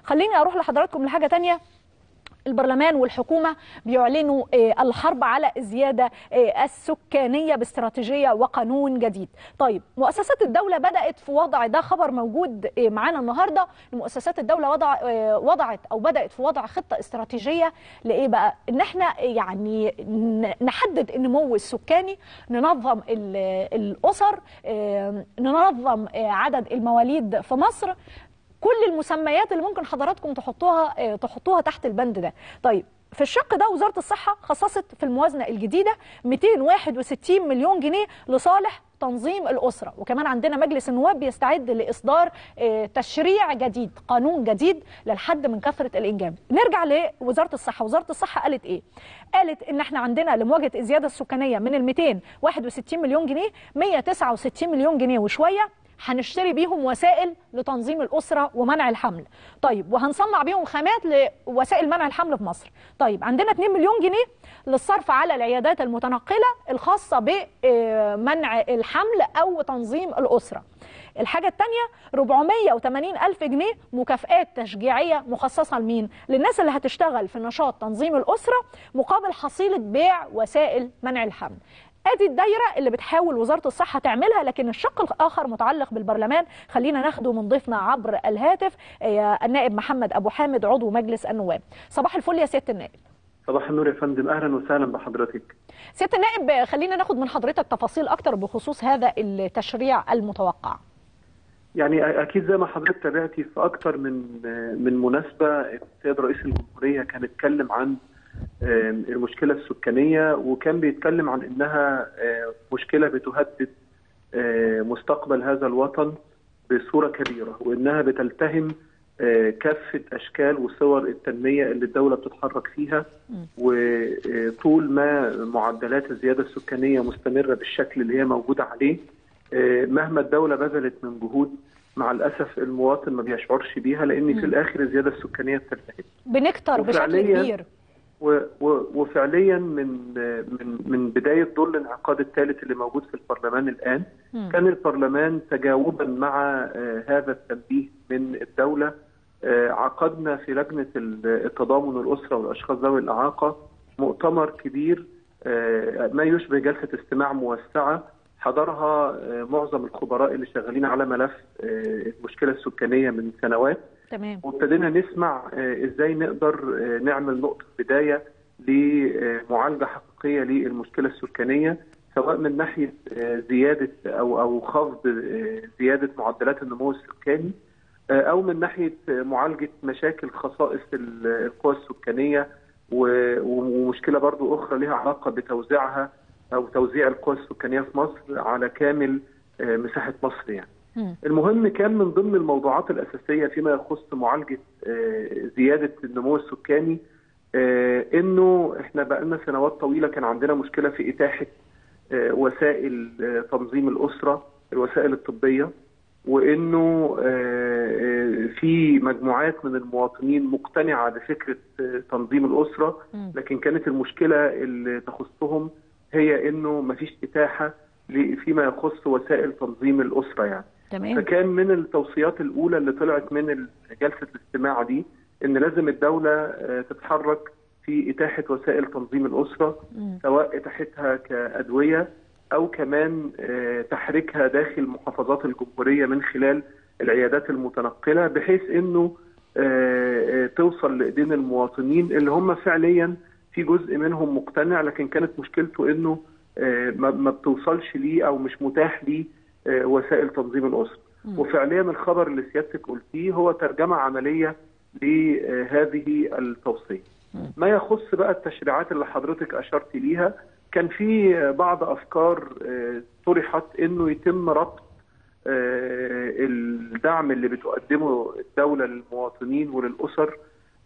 خليني اروح لحضراتكم لحاجه تانية البرلمان والحكومة بيعلنوا الحرب على الزيادة السكانية باستراتيجية وقانون جديد طيب مؤسسات الدولة بدأت في وضع ده خبر موجود معانا النهاردة مؤسسات الدولة وضع وضعت أو بدأت في وضع خطة استراتيجية لإيه بقى إن احنا يعني نحدد النمو السكاني ننظم الأسر ننظم عدد المواليد في مصر كل المسميات اللي ممكن حضراتكم تحطوها تحطوها تحت البند ده طيب في الشق ده وزاره الصحه خصصت في الموازنه الجديده 261 مليون جنيه لصالح تنظيم الاسره وكمان عندنا مجلس النواب بيستعد لاصدار تشريع جديد قانون جديد للحد من كثره الانجاب نرجع لوزاره الصحه وزاره الصحه قالت ايه قالت ان احنا عندنا لمواجهه الزياده السكانيه من ال 261 مليون جنيه 169 مليون جنيه وشويه هنشتري بيهم وسائل لتنظيم الأسرة ومنع الحمل طيب وهنصنع بيهم خامات لوسائل منع الحمل في مصر طيب عندنا 2 مليون جنيه للصرف على العيادات المتنقلة الخاصة بمنع الحمل أو تنظيم الأسرة الحاجة الثانية 480 ألف جنيه مكافآت تشجيعية مخصصة لمين؟ للناس اللي هتشتغل في نشاط تنظيم الأسرة مقابل حصيلة بيع وسائل منع الحمل ادي الدايره اللي بتحاول وزاره الصحه تعملها لكن الشق الاخر متعلق بالبرلمان خلينا ناخده من ضيفنا عبر الهاتف النائب محمد ابو حامد عضو مجلس النواب صباح الفل يا سياده النائب صباح النور يا فندم اهلا وسهلا بحضرتك سياده النائب خلينا ناخد من حضرتك تفاصيل اكتر بخصوص هذا التشريع المتوقع يعني اكيد زي ما حضرتك تابعتي في اكتر من من مناسبه السيد رئيس الجمهوريه كان اتكلم عن المشكلة السكانية وكان بيتكلم عن إنها مشكلة بتهدد مستقبل هذا الوطن بصورة كبيرة وإنها بتلتهم كافة أشكال وصور التنمية اللي الدولة بتتحرك فيها وطول ما معدلات الزيادة السكانية مستمرة بالشكل اللي هي موجودة عليه مهما الدولة بذلت من جهود مع الاسف المواطن ما بيشعرش بيها لان في الاخر الزياده السكانيه بتلتهب بنكتر بشكل كبير و و وفعليا من من من بدايه دور الانعقاد الثالث اللي موجود في البرلمان الان م. كان البرلمان تجاوبا مع هذا التنبيه من الدوله عقدنا في لجنه التضامن الاسره والاشخاص ذوي الاعاقه مؤتمر كبير ما يشبه جلسه استماع موسعه حضرها معظم الخبراء اللي شغالين على ملف المشكله السكانيه من سنوات تمام وابتدينا نسمع ازاي نقدر نعمل نقطه بدايه لمعالجه حقيقيه للمشكله السكانيه سواء من ناحيه زياده او او خفض زياده معدلات النمو السكاني او من ناحيه معالجه مشاكل خصائص القوى السكانيه ومشكله برضو اخرى لها علاقه بتوزيعها او توزيع القوى السكانيه في مصر على كامل مساحه مصر يعني. المهم كان من ضمن الموضوعات الاساسيه فيما يخص معالجه زياده النمو السكاني انه احنا بقالنا سنوات طويله كان عندنا مشكله في اتاحه وسائل تنظيم الاسره الوسائل الطبيه وانه في مجموعات من المواطنين مقتنعه بفكره تنظيم الاسره لكن كانت المشكله اللي تخصهم هي انه ما فيش اتاحه فيما يخص وسائل تنظيم الاسره يعني تمام. فكان من التوصيات الاولى اللي طلعت من جلسه الاستماع دي ان لازم الدوله تتحرك في اتاحه وسائل تنظيم الاسره م. سواء اتاحتها كادويه او كمان تحريكها داخل محافظات الجمهوريه من خلال العيادات المتنقله بحيث انه توصل لايدين المواطنين اللي هم فعليا في جزء منهم مقتنع لكن كانت مشكلته انه ما بتوصلش ليه او مش متاح ليه وسائل تنظيم الاسره وفعليا الخبر اللي سيادتك قلتيه هو ترجمه عمليه لهذه التوصيه ما يخص بقى التشريعات اللي حضرتك اشرت ليها كان في بعض افكار طرحت انه يتم ربط الدعم اللي بتقدمه الدوله للمواطنين وللاسر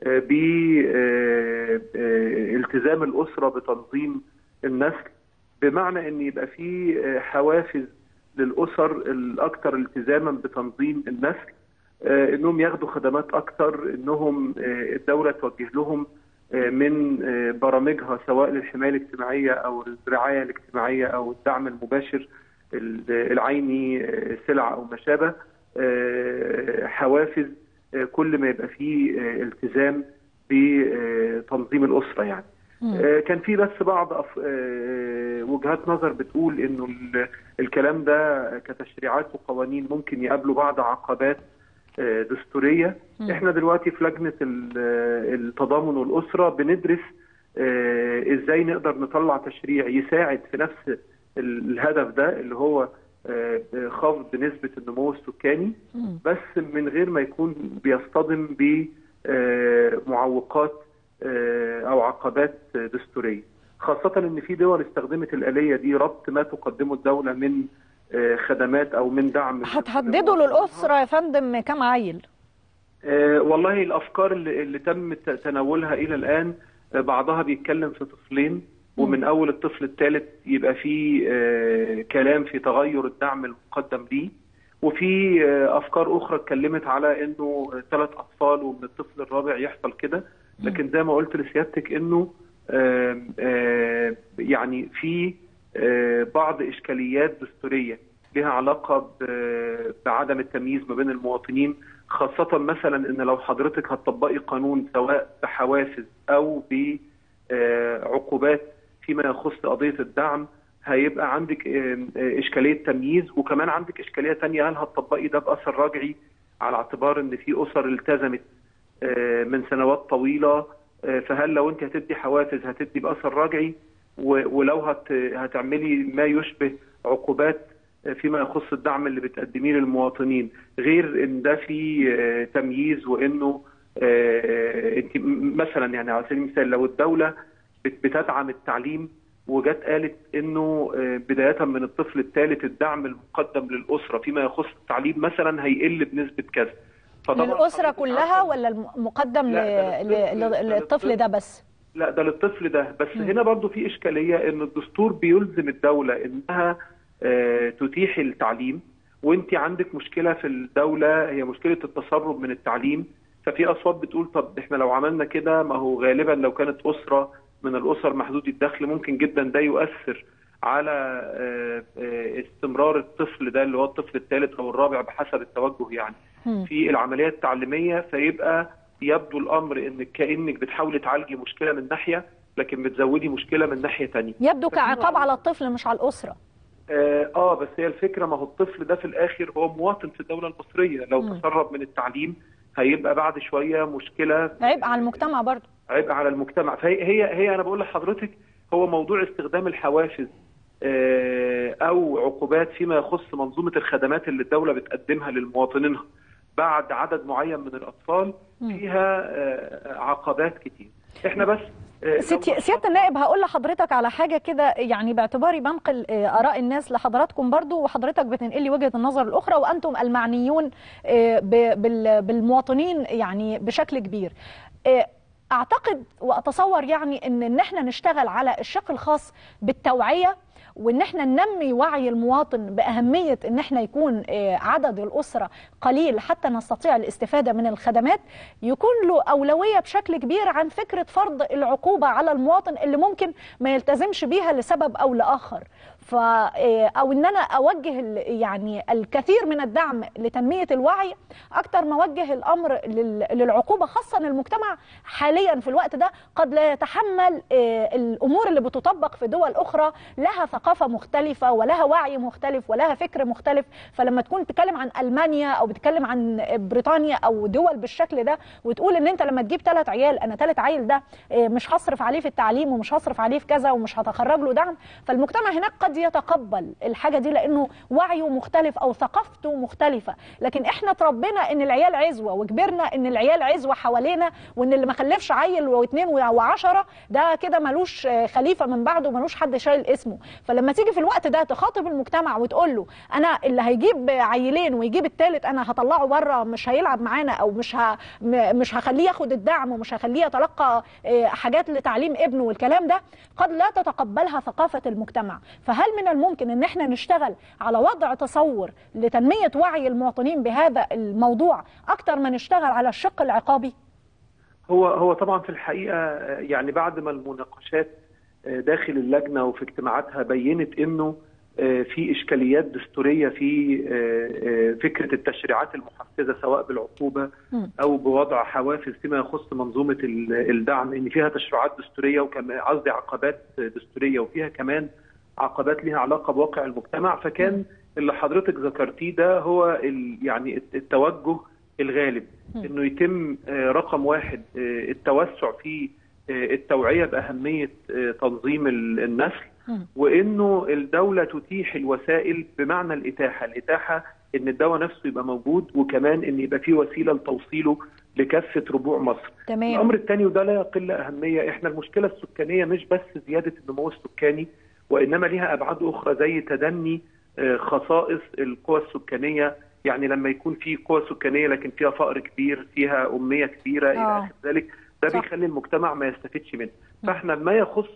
بالتزام الاسره بتنظيم النسل بمعنى ان يبقى في حوافز للاسر الاكثر التزاما بتنظيم النسل انهم ياخدوا خدمات اكثر انهم الدوله توجه لهم من برامجها سواء للحمايه الاجتماعيه او الرعايه الاجتماعيه او الدعم المباشر العيني سلع او ما شابه حوافز كل ما يبقى فيه التزام بتنظيم الاسره يعني. كان في بس بعض أف... وجهات نظر بتقول انه الكلام ده كتشريعات وقوانين ممكن يقابلوا بعض عقبات دستوريه م. احنا دلوقتي في لجنه التضامن والاسره بندرس ازاي نقدر نطلع تشريع يساعد في نفس الهدف ده اللي هو خفض نسبه النمو السكاني بس من غير ما يكون بيصطدم بمعوقات او عقبات دستوريه خاصه ان في دول استخدمت الاليه دي ربط ما تقدمه الدوله من خدمات او من دعم هتحددوا للاسره يا فندم كم عيل آه والله الافكار اللي, اللي تم تناولها الى الان بعضها بيتكلم في طفلين ومن اول الطفل الثالث يبقى في آه كلام في تغير الدعم المقدم ليه وفي آه افكار اخرى اتكلمت على انه ثلاث اطفال ومن الطفل الرابع يحصل كده لكن زي ما قلت لسيادتك انه يعني في بعض اشكاليات دستوريه لها علاقه بعدم التمييز ما بين المواطنين خاصه مثلا ان لو حضرتك هتطبقي قانون سواء بحوافز او بعقوبات فيما يخص قضيه الدعم هيبقى عندك اشكاليه تمييز وكمان عندك اشكاليه ثانيه هل هتطبقي ده باثر رجعي على اعتبار ان في اسر التزمت من سنوات طويله فهل لو انت هتدي حوافز هتدي باثر رجعي ولو هت هتعملي ما يشبه عقوبات فيما يخص الدعم اللي بتقدميه للمواطنين غير ان ده في تمييز وانه انت مثلا يعني على سبيل المثال لو الدوله بتدعم التعليم وجت قالت انه بدايه من الطفل الثالث الدعم المقدم للاسره فيما يخص التعليم مثلا هيقل بنسبه كذا للاسره كلها ولا المقدم للطفل ده بس لا ده للطفل ده بس م. هنا برضو في اشكاليه ان الدستور بيلزم الدوله انها آه تتيح التعليم وانت عندك مشكله في الدوله هي مشكله التسرب من التعليم ففي اصوات بتقول طب احنا لو عملنا كده ما هو غالبا لو كانت اسره من الاسر محدود الدخل ممكن جدا ده يؤثر على آه آه استمرار الطفل ده اللي هو الطفل الثالث او الرابع بحسب التوجه يعني م. في العمليه التعليميه فيبقى يبدو الامر انك كانك بتحاولي تعالجي مشكله من ناحيه لكن بتزودي مشكله من ناحيه ثانيه يبدو كعقاب على الطفل مش على الاسره آه, اه بس هي الفكره ما هو الطفل ده في الاخر هو مواطن في الدوله المصريه لو م. تسرب من التعليم هيبقى بعد شويه مشكله عبء على المجتمع برضه عبء على المجتمع فهي هي, هي انا بقول لحضرتك هو موضوع استخدام الحوافز آه او عقوبات فيما يخص منظومه الخدمات اللي الدوله بتقدمها للمواطنينها بعد عدد معين من الاطفال فيها آه عقبات كتير احنا بس سياده النائب هقول لحضرتك على حاجه كده يعني باعتباري بنقل اراء الناس لحضراتكم برضو وحضرتك بتنقل لي وجهه النظر الاخرى وانتم المعنيون بالمواطنين يعني بشكل كبير اعتقد واتصور يعني ان ان احنا نشتغل على الشق الخاص بالتوعيه وان احنا ننمي وعي المواطن باهميه ان احنا يكون عدد الاسره قليل حتى نستطيع الاستفاده من الخدمات يكون له اولويه بشكل كبير عن فكره فرض العقوبه على المواطن اللي ممكن ما يلتزمش بيها لسبب او لاخر ف او ان انا اوجه يعني الكثير من الدعم لتنميه الوعي اكثر ما اوجه الامر للعقوبه خاصه ان المجتمع حاليا في الوقت ده قد لا يتحمل الامور اللي بتطبق في دول اخرى لها ثقافه مختلفه ولها وعي مختلف ولها فكر مختلف فلما تكون تتكلم عن المانيا او بتتكلم عن بريطانيا او دول بالشكل ده وتقول ان انت لما تجيب ثلاث عيال انا ثلاث عيل ده مش هصرف عليه في التعليم ومش هصرف عليه في كذا ومش هتخرج له دعم فالمجتمع هناك قد يتقبل الحاجه دي لانه وعيه مختلف او ثقافته مختلفه لكن احنا اتربينا ان العيال عزوه وكبرنا ان العيال عزوه حوالينا وان اللي ما خلفش عيل واثنين وعشرة ده كده ملوش خليفه من بعده ملوش حد شايل اسمه فلما تيجي في الوقت ده تخاطب المجتمع وتقول له انا اللي هيجيب عيلين ويجيب الثالث انا هطلعه بره مش هيلعب معانا او مش ه... مش هخليه ياخد الدعم ومش هخليه يتلقى حاجات لتعليم ابنه والكلام ده قد لا تتقبلها ثقافه المجتمع فهل من الممكن ان احنا نشتغل على وضع تصور لتنميه وعي المواطنين بهذا الموضوع اكتر ما نشتغل على الشق العقابي هو هو طبعا في الحقيقه يعني بعد ما المناقشات داخل اللجنه وفي اجتماعاتها بينت انه في اشكاليات دستوريه في فكره التشريعات المحفزه سواء بالعقوبه او بوضع حوافز فيما يخص منظومه الدعم ان فيها تشريعات دستوريه وكمان قصدي عقبات دستوريه وفيها كمان عقبات لها علاقه بواقع المجتمع فكان اللي حضرتك ذكرتيه ده هو يعني التوجه الغالب انه يتم رقم واحد التوسع في التوعيه باهميه تنظيم النسل وانه الدوله تتيح الوسائل بمعنى الاتاحه، الاتاحه ان الدواء نفسه يبقى موجود وكمان ان يبقى في وسيله لتوصيله لكافه ربوع مصر. تمام. الامر الثاني وده لا يقل اهميه احنا المشكله السكانيه مش بس زياده النمو السكاني وانما لها ابعاد اخرى زي تدني خصائص القوى السكانيه يعني لما يكون في قوى سكانيه لكن فيها فقر كبير فيها اميه كبيره الى اخر ذلك ده صح. بيخلي المجتمع ما يستفيدش منه فاحنا ما يخص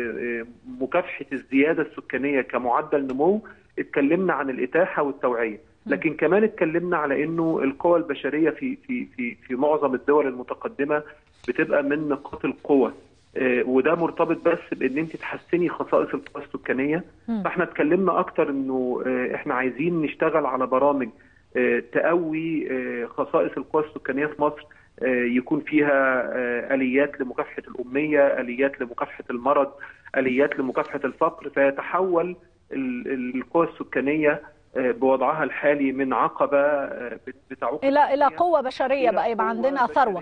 مكافحه الزياده السكانيه كمعدل نمو اتكلمنا عن الاتاحه والتوعيه لكن كمان اتكلمنا على انه القوى البشريه في في في في معظم الدول المتقدمه بتبقى من نقاط القوه وده مرتبط بس بان انت تحسني خصائص القوى السكانيه فاحنا اتكلمنا اكتر انه احنا عايزين نشتغل على برامج تقوي خصائص القوى السكانيه في مصر يكون فيها اليات لمكافحه الاميه، اليات لمكافحه المرض، اليات لمكافحه الفقر فيتحول القوى السكانيه بوضعها الحالي من عقبه بتعوق الى الى قوه بشريه بقى يبقى عندنا ثروه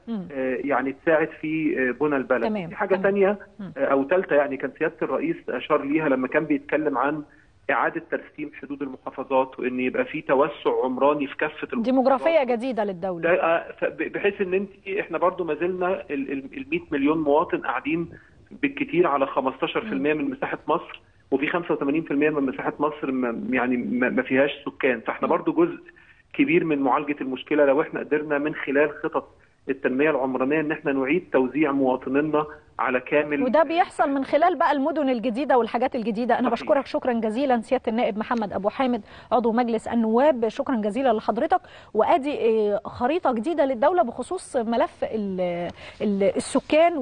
يعني تساعد في بنى البلد تمام. في حاجه ثانيه او ثالثه يعني كان سياده الرئيس اشار ليها لما كان بيتكلم عن اعاده ترسيم حدود المحافظات وان يبقى في توسع عمراني في كافه المحافظات ديموغرافيه جديده للدوله بحيث ان انت احنا برضو ما زلنا ال 100 مليون مواطن قاعدين بالكثير على 15% من مساحه مصر وفي 85% من مساحه مصر ما يعني ما فيهاش سكان فاحنا برضو جزء كبير من معالجه المشكله لو احنا قدرنا من خلال خطط التنميه العمرانيه ان احنا نعيد توزيع مواطنينا على كامل وده بيحصل من خلال بقى المدن الجديده والحاجات الجديده انا صحيح. بشكرك شكرا جزيلا سياده النائب محمد ابو حامد عضو مجلس النواب شكرا جزيلا لحضرتك وادي خريطه جديده للدوله بخصوص ملف السكان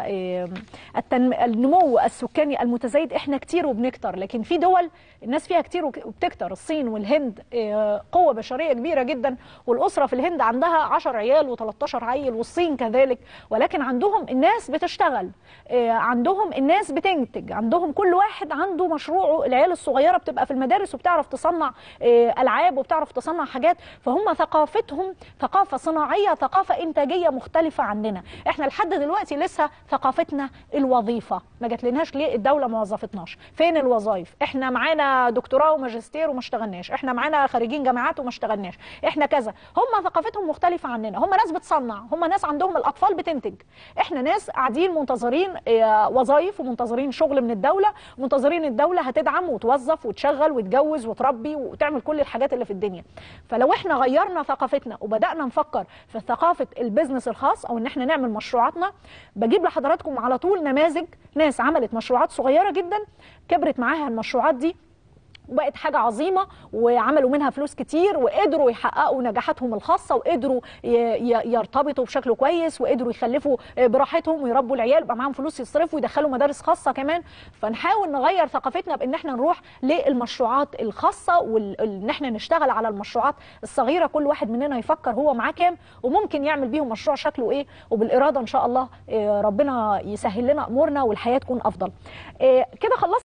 والنمو السكاني المتزايد احنا كتير وبنكتر لكن في دول الناس فيها كتير وبتكتر الصين والهند قوه بشريه كبيره جدا والاسره في الهند عندها 10 عيال و13 عيل والصين كذلك ولكن عندهم الناس بتشتغل عندهم الناس بتنتج عندهم كل واحد عنده مشروعه العيال الصغيره بتبقى في المدارس وبتعرف تصنع العاب وبتعرف تصنع حاجات فهم ثقافتهم ثقافه صناعيه ثقافه انتاجيه مختلفه عننا احنا لحد دلوقتي لسه ثقافتنا الوظيفه ما جاتلناش ليه الدوله ما وظفتناش فين الوظائف احنا معانا دكتوراه وماجستير وما اشتغلناش احنا معانا خريجين جامعات وما اشتغلناش احنا كذا هم ثقافتهم مختلفه عننا هم ناس بتصنع هم ناس عندهم الاطفال بتنتج احنا ناس قاعدين منتظرين وظائف ومنتظرين شغل من الدوله منتظرين الدوله هتدعم وتوظف وتشغل وتجوز وتربي وتعمل كل الحاجات اللي في الدنيا فلو احنا غيرنا ثقافتنا وبدانا نفكر في ثقافه البيزنس الخاص او ان احنا نعمل مشروعاتنا بجيب لحضراتكم على طول نماذج ناس عملت مشروعات صغيره جدا كبرت معاها المشروعات دي وبقت حاجة عظيمة وعملوا منها فلوس كتير وقدروا يحققوا نجاحاتهم الخاصة وقدروا يرتبطوا بشكل كويس وقدروا يخلفوا براحتهم ويربوا العيال يبقى معاهم فلوس يصرفوا ويدخلوا مدارس خاصة كمان فنحاول نغير ثقافتنا بان احنا نروح للمشروعات الخاصة وان احنا نشتغل على المشروعات الصغيرة كل واحد مننا يفكر هو معاه كام وممكن يعمل بيهم مشروع شكله ايه وبالإرادة ان شاء الله ربنا يسهل لنا امورنا والحياة تكون افضل كده خلصنا